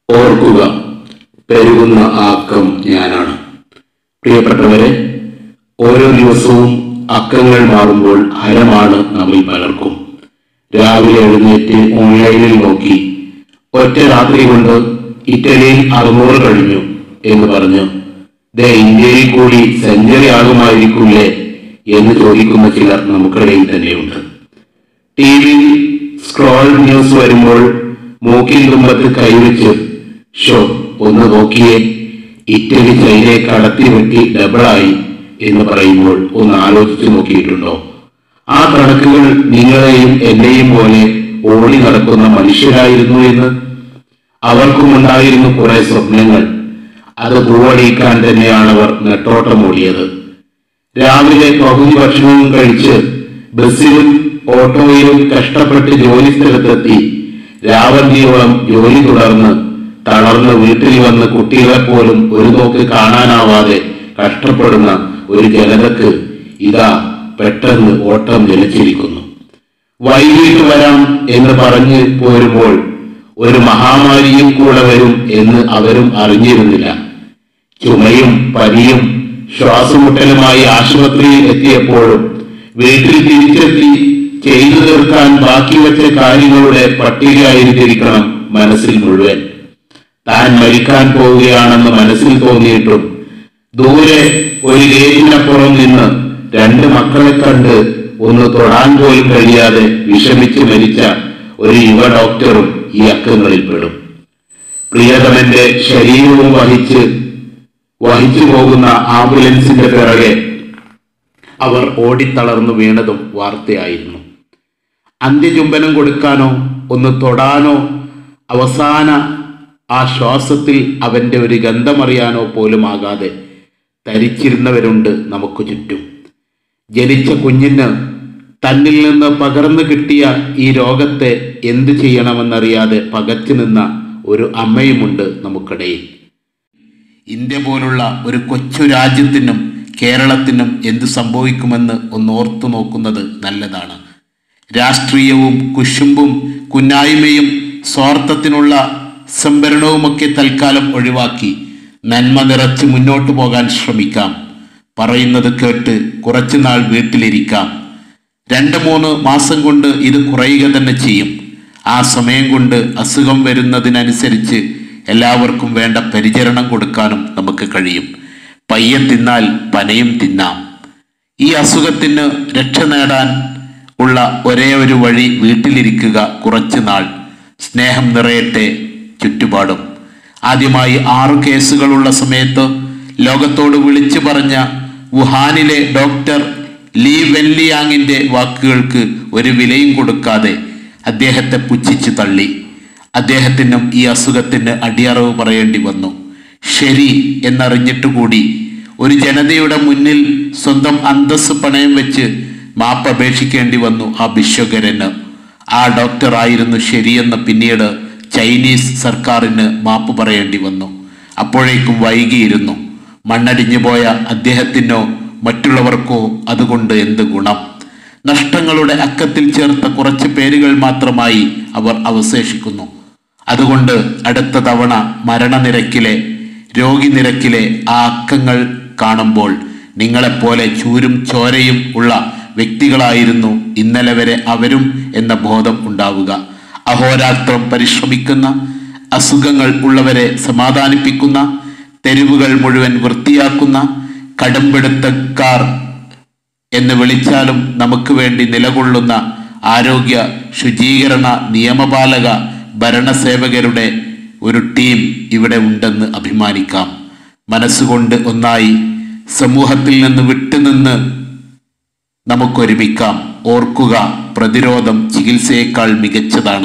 ഓർക്കുക പെരുകുന്ന ആക്കം ഞാനാണ് പ്രിയപ്പെട്ടവരെ ഓരോ ദിവസവും അക്കങ്ങൾ മാറുമ്പോൾ ഹരമാണ് നമ്മിൽ പലർക്കും രാവിലെ എഴുന്നേറ്റ് ഓൺലൈനിൽ നോക്കി ഒറ്റ രാത്രി കൊണ്ട് ഇറ്റലിയിൽ അറുന്നൂറ് കഴിഞ്ഞു എന്ന് പറഞ്ഞു ദേ ഇന്ത്യയിൽ കൂടി സെഞ്ചുറി ആകുമായിരിക്കില്ലേ എന്ന് ചോദിക്കുന്ന ചിലർ നമുക്കിടയിൽ തന്നെയുണ്ട് ടി വിയിൽ സ്ക്രോൾ ന്യൂസ് വരുമ്പോൾ മൂക്കിൻ തുമ്പത്ത് കൈവച്ച് ഷോ ഒന്ന് നോക്കിയേ ഇറ്റലി ചൈനയെ കടത്തി വെട്ടി ഡബിളായി എന്ന് പറയുമ്പോൾ ഒന്ന് ആലോചിച്ചു നോക്കിയിട്ടുണ്ടോ ആ കണക്കുകൾ നിങ്ങളെയും എന്റെയും പോലെ ഓടി നടക്കുന്ന മനുഷ്യരായിരുന്നു എന്ന് അവർക്കും ഉണ്ടായിരുന്നു കുറെ സ്വപ്നങ്ങൾ അത് പൂവടിക്കാൻ തന്നെയാണ് അവർ നെട്ടോട്ടം ഓടിയത് രാവിലെ പകുതി ഭക്ഷണവും കഴിച്ച് ബസ്സിലും ഓട്ടോയിലും കഷ്ടപ്പെട്ട് ജോലി സ്ഥലത്തെത്തി രാവന്തിയോളം ജോലി തുടർന്ന് തളർന്ന് വീട്ടിൽ വന്ന് കുട്ടികളെ പോലും ഒരു നോക്ക് കാണാനാവാതെ കഷ്ടപ്പെടുന്ന ഒരു ജനതക്ക് ഇതാ പെട്ടെന്ന് ഓട്ടം ജനിച്ചിരിക്കുന്നു വൈകിട്ട് വരാം എന്ന് പറഞ്ഞ് പോരുമ്പോൾ ഒരു മഹാമാരിയും കൂടെ വരും എന്ന് അവരും അറിഞ്ഞിരുന്നില്ല ചുമയും പനിയും ശ്വാസമുട്ടലുമായി ആശുപത്രിയിൽ എത്തിയപ്പോഴും വീട്ടിൽ തിരിച്ചെത്തി ചെയ്തു തീർക്കാൻ ബാക്കി വെച്ച കാര്യങ്ങളുടെ പട്ടികയായിരുന്നിരിക്കണം മനസ്സിൽ മുഴുവൻ താൻ മരിക്കാൻ പോവുകയാണെന്ന് മനസ്സിൽ തോന്നിയിട്ടും ദൂരെ ഒരു ഗേറ്റിനപ്പുറം നിന്ന് രണ്ട് മക്കളെ കണ്ട് ഒന്ന് തൊടാൻ പോലും കഴിയാതെ വിഷമിച്ച് മരിച്ച ഒരു യുവ ഡോക്ടറും ഈ അക്കങ്ങളിൽ പെടും പ്രിയതമന്റെ ശരീരവും വഹിച്ച് വഹിച്ചു പോകുന്ന ആംബുലൻസിന്റെ പിറകെ അവർ ഓടിത്തളർന്നു വീണതും വാർത്തയായിരുന്നു അന്ത്യചുംബനം കൊടുക്കാനോ ഒന്ന് തൊടാനോ അവസാന ആ ശ്വാസത്തിൽ അവന്റെ ഒരു ഗന്ധമറിയാനോ പോലും ആകാതെ തരിച്ചിരുന്നവരുണ്ട് നമുക്ക് ചുറ്റും ജനിച്ച കുഞ്ഞിന് തന്നിൽ നിന്ന് പകർന്നു കിട്ടിയ ഈ രോഗത്തെ എന്തു ചെയ്യണമെന്നറിയാതെ പകച്ചു നിന്ന ഒരു അമ്മയുമുണ്ട് നമുക്കിടയിൽ ഇന്ത്യ പോലുള്ള ഒരു കൊച്ചു രാജ്യത്തിനും കേരളത്തിനും എന്തു സംഭവിക്കുമെന്ന് ഒന്ന് ഓർത്തു നോക്കുന്നത് നല്ലതാണ് രാഷ്ട്രീയവും കുശുമ്പും കുന്നായ്മയും സ്വാർത്ഥത്തിനുള്ള സംഭരണവുമൊക്കെ തൽക്കാലം ഒഴിവാക്കി നന്മ നിറച്ച് മുന്നോട്ടു പോകാൻ ശ്രമിക്കാം പറയുന്നത് കേട്ട് കുറച്ചുനാൾ വീട്ടിലിരിക്കാം രണ്ട് മൂന്ന് മാസം കൊണ്ട് ഇത് കുറയുക തന്നെ ചെയ്യും ആ സമയം കൊണ്ട് അസുഖം വരുന്നതിനനുസരിച്ച് എല്ലാവർക്കും വേണ്ട പരിചരണം കൊടുക്കാനും നമുക്ക് കഴിയും പയ്യൻ തിന്നാൽ പനയും തിന്നാം ഈ അസുഖത്തിന് രക്ഷ നേടാൻ ഉള്ള ഒരേ ഒരു വഴി വീട്ടിലിരിക്കുക കുറച്ചു നാൾ സ്നേഹം നിറയട്ടെ ചുറ്റുപാടും ആദ്യമായി ആറു കേസുകളുള്ള സമയത്ത് ലോകത്തോട് വിളിച്ചു പറഞ്ഞ വുഹാനിലെ ഡോക്ടർ ലീ വെൻലിയാങ്ങിന്റെ വാക്കുകൾക്ക് ഒരു വിലയും കൊടുക്കാതെ അദ്ദേഹത്തെ പുച്ഛിച്ചു തള്ളി അദ്ദേഹത്തിനും ഈ അസുഖത്തിന് അടിയറവ് പറയേണ്ടി വന്നു ശരി എന്നറിഞ്ഞിട്ട് കൂടി ഒരു ജനതയുടെ മുന്നിൽ സ്വന്തം അന്തസ് പണയം വെച്ച് മാപ്പപേക്ഷിക്കേണ്ടി വന്നു ആ ഭിശ്വകരന് ആ ഡോക്ടർ ആയിരുന്നു ശരിയെന്ന് പിന്നീട് ചൈനീസ് സർക്കാരിന് മാപ്പ് പറയേണ്ടി വന്നു അപ്പോഴേക്കും വൈകിയിരുന്നു മണ്ണടിഞ്ഞു പോയ അദ്ദേഹത്തിനോ മറ്റുള്ളവർക്കോ അതുകൊണ്ട് എന്ത് ഗുണം നഷ്ടങ്ങളുടെ അക്കത്തിൽ ചേർത്ത കുറച്ച് പേരുകൾ മാത്രമായി അവർ അവശേഷിക്കുന്നു അതുകൊണ്ട് അടുത്ത തവണ മരണനിരക്കിലെ രോഗി നിരക്കിലെ ആ അക്കങ്ങൾ കാണുമ്പോൾ നിങ്ങളെപ്പോലെ ചൂരും ചോരയും ഉള്ള വ്യക്തികളായിരുന്നു ഇന്നലെ വരെ അവരും എന്ന ബോധം ഉണ്ടാവുക അഹോരാത്രം പരിശ്രമിക്കുന്ന അസുഖങ്ങൾ ഉള്ളവരെ സമാധാനിപ്പിക്കുന്ന തെരുവുകൾ മുഴുവൻ വൃത്തിയാക്കുന്ന കടുംപിടുത്തക്കാർ എന്ന് വിളിച്ചാലും നമുക്ക് വേണ്ടി നിലകൊള്ളുന്ന ആരോഗ്യ ശുചീകരണ നിയമപാലക ഭരണസേവകരുടെ ഒരു ടീം ഇവിടെ ഉണ്ടെന്ന് അഭിമാനിക്കാം മനസ്സുകൊണ്ട് ഒന്നായി സമൂഹത്തിൽ നിന്ന് വിട്ടുനിന്ന് നമുക്കൊരുമിക്കാം ഓർക്കുക പ്രതിരോധം ചികിത്സയേക്കാൾ മികച്ചതാണ്